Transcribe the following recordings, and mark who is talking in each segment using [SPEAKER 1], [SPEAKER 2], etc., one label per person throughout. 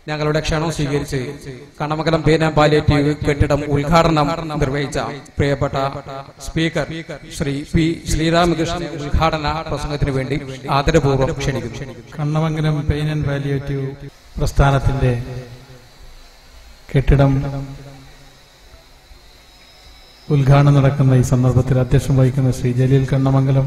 [SPEAKER 1] ഞങ്ങളുടെ ക്ഷണം സ്വീകരിച്ച് കണ്ണമംഗലം പേന പാലിയേറ്റീവ് കെട്ടിടം ഉദ്ഘാടനം നിർവഹിച്ച പ്രിയപ്പെട്ട സ്പീക്കർ ശ്രീ പി ശ്രീരാമകൃഷ്ണൻ ഉദ്ഘാടന പ്രസംഗത്തിന് വേണ്ടി ആദരപൂർവ്വം ക്ഷണിക്കുന്നു
[SPEAKER 2] കണ്ണമംഗലം പെയിൻ ആൻഡ് വാലിയേറ്റീവ് പ്രസ്ഥാനത്തിന്റെ കെട്ടിടം ഉദ്ഘാടനം നടക്കുന്ന ഈ സന്ദർഭത്തിൽ അധ്യക്ഷം വഹിക്കുന്ന Shri Jaleel Kannamangalam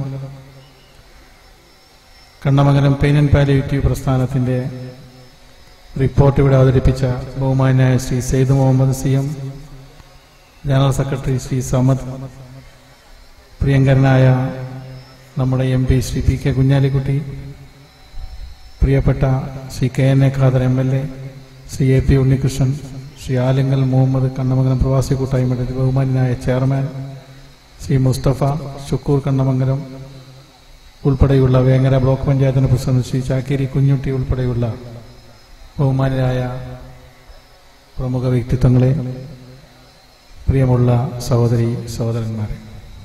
[SPEAKER 2] Kannamangalam pain and palliative പ്രസ്ഥാനത്തിന്റെ റിപ്പോർട്ട് ഇവിടെ അവതരിപ്പിച്ച ബഹുമാനായ Shri Saeed Muhammad C M general secretary Shri Samad പ്രിയങ്കരനായ നമ്മുടെ M P Shri P K Kunhalikutty പ്രിയപ്പെട്ട Shri K N A Khader M L A Shri A P Unnikrishnan Shri Alingal Muhammad Kannamangalam പ്രവാസി കൂട്ടായ്മയുടെ ബഹുമാനായ ചെയർമാൻ ശ്രീ മുസ്തഫ ഷുക്കൂർ കണ്ണമംഗലം ഉൾപ്പെടെയുള്ള വേങ്ങര ബ്ലോക്ക് പഞ്ചായത്തിന്റെ പ്രസിഡന്റ് ശ്രീ ചാക്കേരി കുഞ്ഞുട്ടി ഉൾപ്പെടെയുള്ള ബഹുമാനരായ പ്രമുഖ വ്യക്തിത്വങ്ങളെ പ്രിയമുള്ള സഹോദരി സഹോദരന്മാരെ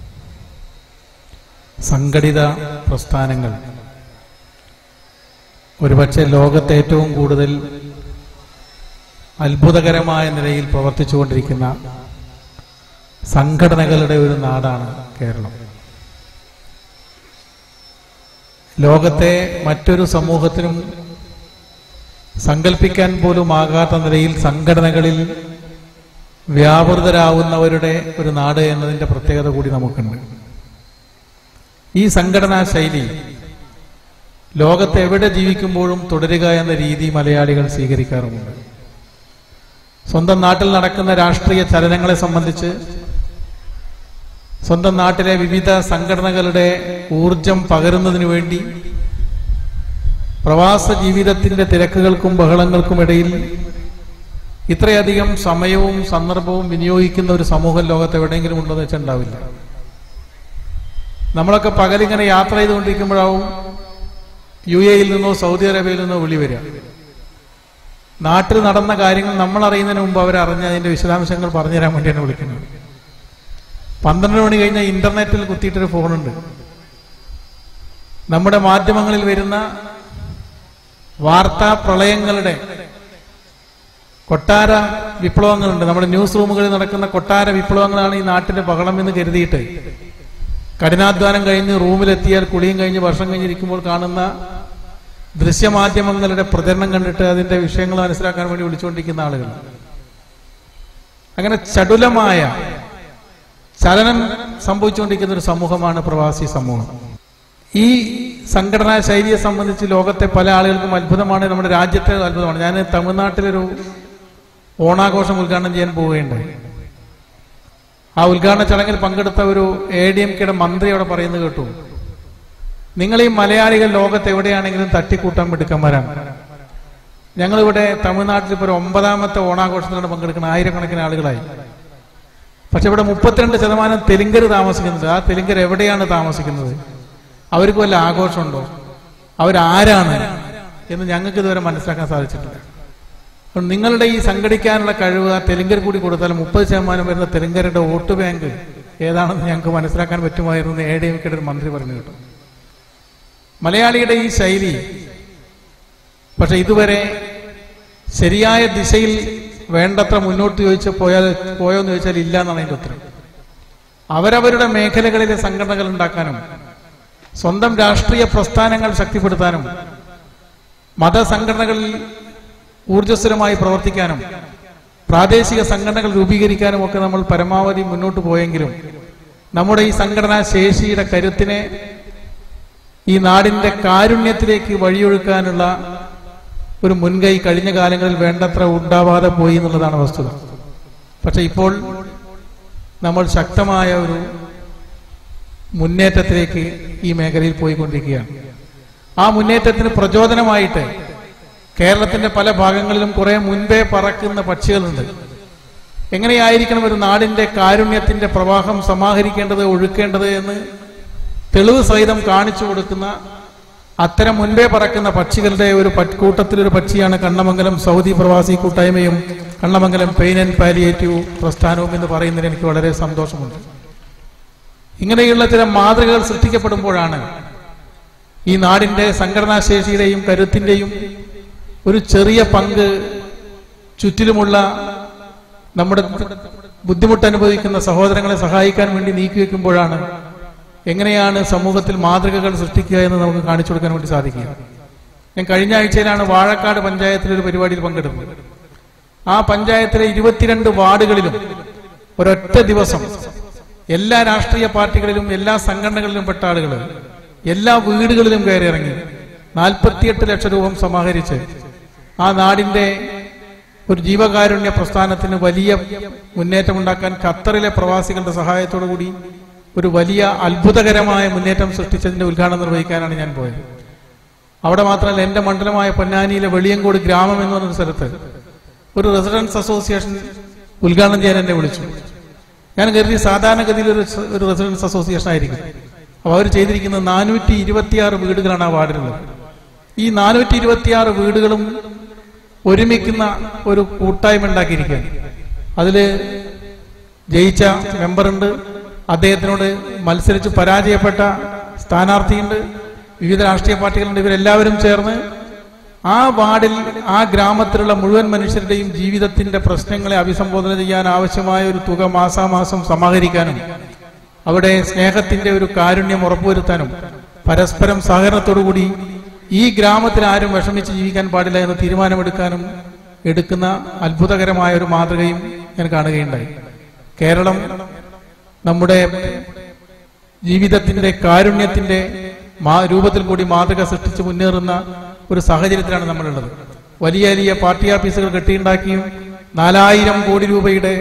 [SPEAKER 2] സംഘടിത പ്രസ്ഥാനങ്ങൾ ഒരുപക്ഷെ ലോകത്തെ ഏറ്റവും കൂടുതൽ അത്ഭുതകരമായ നിലയിൽ പ്രവർത്തിച്ചുകൊണ്ടിരിക്കുന്ന സംഘടനകളുടെ ഒരു നാടാണ് കേരളം ലോകത്തെ മറ്റൊരു സമൂഹത്തിനും സങ്കല്പിക്കാൻ പോലും ആകാത്ത നിലയിൽ സംഘടനകളിൽ വ്യാപൃതരാവുന്നവരുടെ ഒരു നാട് എന്നതിന്റെ പ്രത്യേകത കൂടി നമുക്കുണ്ട് ഈ സംഘടനാ ശൈലി ലോകത്ത് എവിടെ ജീവിക്കുമ്പോഴും തുടരുക എന്ന രീതി മലയാളികൾ സ്വീകരിക്കാറുമുണ്ട് സ്വന്തം നാട്ടിൽ നടക്കുന്ന രാഷ്ട്രീയ ചലനങ്ങളെ സംബന്ധിച്ച് സ്വന്തം നാട്ടിലെ വിവിധ സംഘടനകളുടെ ഊർജം പകരുന്നതിനു വേണ്ടി പ്രവാസ ജീവിതത്തിന്റെ തിരക്കുകൾക്കും ബഹളങ്ങൾക്കും ഇടയിൽ ഇത്രയധികം സമയവും സന്ദർഭവും വിനിയോഗിക്കുന്ന ഒരു സമൂഹം ലോകത്ത് എവിടെയെങ്കിലും ഉണ്ടെന്ന് വെച്ചാൽ ഉണ്ടാവില്ല നമ്മളൊക്കെ പകലിങ്ങനെ യാത്ര ചെയ്തുകൊണ്ടിരിക്കുമ്പോഴാവും യു എയിൽ നിന്നോ സൗദി അറേബ്യയിൽ നിന്നോ വിളി വരിക നാട്ടിൽ നടന്ന കാര്യങ്ങൾ നമ്മൾ അറിയുന്നതിന് മുമ്പ് അവരറിഞ്ഞ് അതിന്റെ വിശദാംശങ്ങൾ പറഞ്ഞുതരാൻ വേണ്ടിയാണ് വിളിക്കുന്നത് പന്ത്രണ്ട് മണി കഴിഞ്ഞ ഇന്റർനെറ്റിൽ കുത്തിയിട്ടൊരു ഫോണുണ്ട് നമ്മുടെ മാധ്യമങ്ങളിൽ വരുന്ന വാർത്താ പ്രളയങ്ങളുടെ കൊട്ടാര വിപ്ലവങ്ങളുണ്ട് നമ്മുടെ ന്യൂസ് റൂമുകളിൽ നടക്കുന്ന കൊട്ടാര വിപ്ലവങ്ങളാണ് ഈ നാട്ടിന്റെ ബഹളം എന്ന് കരുതിയിട്ട് കഠിനാധ്വാനം കഴിഞ്ഞ് റൂമിലെത്തിയാൽ കുളിയും കഴിഞ്ഞ് വർഷം കഴിഞ്ഞിരിക്കുമ്പോൾ കാണുന്ന ദൃശ്യമാധ്യമങ്ങളുടെ പ്രചരണം കണ്ടിട്ട് അതിന്റെ വിഷയങ്ങൾ മനസ്സിലാക്കാൻ വേണ്ടി വിളിച്ചുകൊണ്ടിരിക്കുന്ന ആളുകൾ അങ്ങനെ ചടുലമായ ചലനം സംഭവിച്ചുകൊണ്ടിരിക്കുന്ന ഒരു സമൂഹമാണ് പ്രവാസി സമൂഹം ഈ സംഘടനാ ശൈലിയെ സംബന്ധിച്ച് ലോകത്തെ പല ആളുകൾക്കും അത്ഭുതമാണ് നമ്മുടെ രാജ്യത്തെ അത്ഭുതമാണ് ഞാൻ തമിഴ്നാട്ടിലൊരു ഓണാഘോഷം ഉദ്ഘാടനം ചെയ്യാൻ പോവുകയുണ്ടായി ആ ഉദ്ഘാടന ചടങ്ങിൽ പങ്കെടുത്ത ഒരു എ ഡി എം കെയുടെ മന്ത്രി അവിടെ പറയുന്നത് കേട്ടു നിങ്ങൾ ഈ മലയാളികൾ ലോകത്ത് എവിടെയാണെങ്കിലും തട്ടിക്കൂട്ടാൻ മിടുക്കന്മാരാണ് ഞങ്ങളിവിടെ തമിഴ്നാട്ടിൽ ഇപ്പോൾ ഒരു ഒമ്പതാമത്തെ ഓണാഘോഷത്തിലാണ് പങ്കെടുക്കുന്ന ആയിരക്കണക്കിന് ആളുകളായി പക്ഷെ ഇവിടെ മുപ്പത്തിരണ്ട് ശതമാനം തെലുങ്കർ താമസിക്കുന്നുണ്ട് ആ തെലുങ്കർ എവിടെയാണ് താമസിക്കുന്നത് അവർക്ക് വല്ല ആഘോഷമുണ്ടോ അവരാരാണ് എന്ന് ഞങ്ങൾക്ക് ഇതുവരെ മനസ്സിലാക്കാൻ സാധിച്ചിട്ടില്ല അപ്പോൾ നിങ്ങളുടെ ഈ സംഘടിക്കാനുള്ള കഴിവ് ആ തെലുങ്കർ കൂടി കൊടുത്താൽ മുപ്പത് ശതമാനം വരുന്ന തെലുങ്കരുടെ വോട്ട് ബാങ്ക് ഏതാണെന്ന് ഞങ്ങൾക്ക് മനസ്സിലാക്കാൻ പറ്റുമായിരുന്നു എ ഡി എംകയുടെ ഒരു മന്ത്രി പറഞ്ഞു കേട്ടു മലയാളിയുടെ ഈ ശൈലി പക്ഷെ ഇതുവരെ ശരിയായ ദിശയിൽ വേണ്ടത്ര മുന്നോട്ട് ചോദിച്ച് പോയാൽ പോയോ എന്ന് ചോദിച്ചാൽ ഇല്ല എന്നാണ് അതിന്റെ ഉത്തരം അവരവരുടെ മേഖലകളിലെ സംഘടനകൾ ഉണ്ടാക്കാനും സ്വന്തം രാഷ്ട്രീയ പ്രസ്ഥാനങ്ങൾ ശക്തിപ്പെടുത്താനും മതസംഘടനകളിൽ ഊർജ്ജസ്വലമായി പ്രവർത്തിക്കാനും പ്രാദേശിക സംഘടനകൾ രൂപീകരിക്കാനും ഒക്കെ നമ്മൾ പരമാവധി മുന്നോട്ട് പോയെങ്കിലും നമ്മുടെ ഈ സംഘടനാ ശേഷിയുടെ കരുത്തിനെ ഈ നാടിന്റെ കാരുണ്യത്തിലേക്ക് വഴിയൊഴുക്കാനുള്ള ഒരു മുൻകൈ കഴിഞ്ഞ കാലങ്ങളിൽ വേണ്ടത്ര ഉണ്ടാവാതെ പോയി എന്നുള്ളതാണ് വസ്തുത പക്ഷെ ഇപ്പോൾ നമ്മൾ ശക്തമായ ഒരു മുന്നേറ്റത്തിലേക്ക് ഈ മേഖലയിൽ പോയിക്കൊണ്ടിരിക്കുകയാണ് ആ മുന്നേറ്റത്തിന് പ്രചോദനമായിട്ട് കേരളത്തിന്റെ പല ഭാഗങ്ങളിലും കുറെ മുൻപേ പറക്കുന്ന പക്ഷികളുണ്ട് എങ്ങനെയായിരിക്കണം ഒരു നാടിന്റെ കാരുണ്യത്തിന്റെ പ്രവാഹം സമാഹരിക്കേണ്ടത് ഒഴുക്കേണ്ടത് എന്ന് തെളിവ് സഹിതം കാണിച്ചു കൊടുക്കുന്ന അത്തരം മുൻപേ പറക്കുന്ന പക്ഷികളുടെ ഒരു പ- കൂട്ടത്തിലൊരു പക്ഷിയാണ് കണ്ണമംഗലം സൗദി പ്രവാസി കൂട്ടായ്മയും കണ്ണമംഗലം പെയിൻ ആൻഡ് പാലിയേറ്റീവ് പ്രസ്ഥാനവും എന്ന് പറയുന്നതിൽ എനിക്ക് വളരെ സന്തോഷമുണ്ട് ഇങ്ങനെയുള്ള ചില മാതൃകകൾ സൃഷ്ടിക്കപ്പെടുമ്പോഴാണ് ഈ നാടിന്റെ സംഘടനാശേഷിയുടെയും കരുത്തിന്റെയും ഒരു ചെറിയ പങ്ക് ചുറ്റിലുമുള്ള നമ്മുടെ ബുദ്ധിമുട്ട് അനുഭവിക്കുന്ന സഹോദരങ്ങളെ സഹായിക്കാൻ വേണ്ടി നീക്കിവെക്കുമ്പോഴാണ് എങ്ങനെയാണ് സമൂഹത്തിൽ മാതൃകകൾ സൃഷ്ടിക്കുക എന്ന് നമുക്ക് കാണിച്ചു കൊടുക്കാൻ വേണ്ടി സാധിക്കുക ഞാൻ കഴിഞ്ഞ ആഴ്ചയിലാണ് വാഴക്കാട് പഞ്ചായത്തിലെ ഒരു പരിപാടിയിൽ പങ്കെടുത്തത് ആ പഞ്ചായത്തിലെ ഇരുപത്തിരണ്ട് വാർഡുകളിലും ഒരൊറ്റ ദിവസം എല്ലാ രാഷ്ട്രീയ പാർട്ടികളിലും എല്ലാ സംഘടനകളിലും പെട്ട ആളുകൾ എല്ലാ വീടുകളിലും കയറി ഇറങ്ങി നാൽപ്പത്തിയെട്ട് ലക്ഷം രൂപ സമാഹരിച്ച് ആ നാടിന്റെ ഒരു ജീവകാരുണ്യ പ്രസ്ഥാനത്തിന് വലിയ മുന്നേറ്റമുണ്ടാക്കാൻ ഖത്തറിലെ പ്രവാസികളുടെ സഹായത്തോടു കൂടി ഒരു വലിയ അത്ഭുതകരമായ മുന്നേറ്റം സൃഷ്ടിച്ചതിന്റെ ഉദ്ഘാടനം നിർവഹിക്കാനാണ് ഞാൻ പോയത് അവിടെ മാത്രമല്ല എന്റെ മണ്ഡലമായ പൊന്നാനിയിലെ വെളിയങ്കോട് ഗ്രാമം എന്ന് പറഞ്ഞൊരു സ്ഥലത്ത് ഒരു റെസിഡൻസ് അസോസിയേഷൻ ഉദ്ഘാടനം ചെയ്യാൻ എന്നെ വിളിച്ചു ഞാൻ കരുതി സാധാരണഗതിയിൽ ഒരു സ- ഒരു റെസിഡൻസ് അസോസിയേഷൻ ആയിരിക്കും അപ്പൊ അവർ ചെയ്തിരിക്കുന്നത് നാനൂറ്റി ഇരുപത്തിയാറ് വീടുകളാണ് ആ വാർഡിലുള്ളത് ഈ നാനൂറ്റി ഇരുപത്തിയാറ് വീടുകളും ഒരുമിക്കുന്ന ഒരു കൂട്ടായ്മ ഉണ്ടാക്കിയിരിക്കുകയാണ് അതില് ജയിച്ച മെമ്പറുണ്ട് അദ്ദേഹത്തിനോട് മത്സരിച്ച് പരാജയപ്പെട്ട സ്ഥാനാർത്ഥിയുണ്ട് വിവിധ രാഷ്ട്രീയ പാർട്ടികളുണ്ട് ഇവരെല്ലാവരും ചേർന്ന് ആ വാർഡിൽ ആ ഗ്രാമത്തിലുള്ള മുഴുവൻ മനുഷ്യരുടെയും ജീവിതത്തിന്റെ പ്രശ്നങ്ങളെ അഭിസംബോധന ചെയ്യാൻ ആവശ്യമായ ഒരു തുക മാസാമാസം സമാഹരിക്കാനും അവിടെ സ്നേഹത്തിന്റെ ഒരു കാരുണ്യം ഉറപ്പുവരുത്താനും പരസ്പരം സഹകരണത്തോടുകൂടി ഈ ഗ്രാമത്തിൽ ആരും വിഷമിച്ച് ജീവിക്കാൻ പാടില്ല എന്ന് തീരുമാനമെടുക്കാനും എടുക്കുന്ന അത്ഭുതകരമായ ഒരു മാതൃകയും ഞാൻ കാണുകയുണ്ടായി കേരളം നമ്മുടെ ജീവിതത്തിന്റെ കാരുണ്യത്തിന്റെ മാ- രൂപത്തിൽ കൂടി മാതൃക സൃഷ്ടിച്ച് മുന്നേറുന്ന ഒരു സാഹചര്യത്തിലാണ് നമ്മളുള്ളത് വലിയ വലിയ പാർട്ടി ഓഫീസുകൾ കെട്ടിയുണ്ടാക്കിയും നാലായിരം കോടി രൂപയുടെ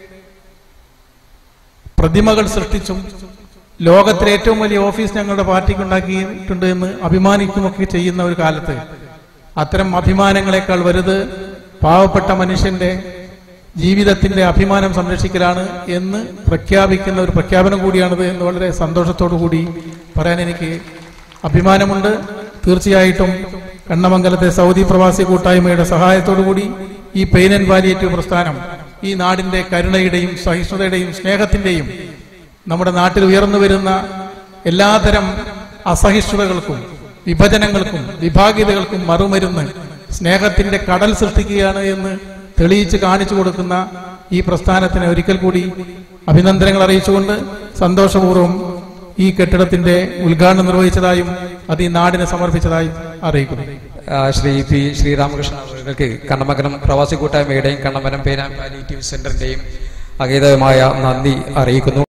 [SPEAKER 2] പ്രതിമകൾ സൃഷ്ടിച്ചും ലോകത്തിലെ ഏറ്റവും വലിയ ഓഫീസ് ഞങ്ങളുടെ പാർട്ടിക്ക് ഉണ്ടാക്കിയിട്ടുണ്ട് എന്ന് അഭിമാനിക്കുമൊക്കെ ചെയ്യുന്ന ഒരു കാലത്ത് അത്തരം അഭിമാനങ്ങളെക്കാൾ വലുത് പാവപ്പെട്ട മനുഷ്യന്റെ ജീവിതത്തിന്റെ അഭിമാനം സംരക്ഷിക്കലാണ് എന്ന് പ്രഖ്യാപിക്കുന്ന ഒരു പ്രഖ്യാപനം കൂടിയാണിത് എന്ന് വളരെ സന്തോഷത്തോടു കൂടി പറയാൻ എനിക്ക് അഭിമാനമുണ്ട് തീർച്ചയായിട്ടും എണ്ണമംഗലത്തെ സൗദി പ്രവാസി കൂട്ടായ്മയുടെ സഹായത്തോടു കൂടി ഈ പെയിൻ ആൻഡ് പാലിയേറ്റീവ് പ്രസ്ഥാനം ഈ നാടിന്റെ കരുണയുടെയും സഹിഷ്ണുതയുടെയും സ്നേഹത്തിന്റെയും നമ്മുടെ നാട്ടിൽ ഉയർന്നു വരുന്ന എല്ലാതരം അസഹിഷ്ണുതകൾക്കും വിഭജനങ്ങൾക്കും വിഭാഗീയതകൾക്കും മറുമരുന്ന് സ്നേഹത്തിന്റെ കടൽ സൃഷ്ടിക്കുകയാണ് എന്ന് തെളിയിച്ച് കാണിച്ചു കൊടുക്കുന്ന ഈ പ്രസ്ഥാനത്തിന് ഒരിക്കൽ കൂടി അഭിനന്ദനങ്ങൾ അറിയിച്ചുകൊണ്ട് സന്തോഷപൂർവ്വം ഈ കെട്ടിടത്തിന്റെ ഉദ്ഘാടനം നിർവഹിച്ചതായും അത് ഈ നാടിന് സമർപ്പിച്ചതായും അറിയിക്കുന്നു
[SPEAKER 1] ആ, ശ്രീ പി ശ്രീരാമകൃഷ്ണൻ അവർക്ക് കണ്ണമംഗലം പ്രവാസി കൂട്ടായ്മയുടെയും കണ്ണമരം പേനാൻ പാലിയേറ്റീവ് സെന്ററിന്റെയും അഗീതമായ നന്ദി അറിയിക്കുന്നു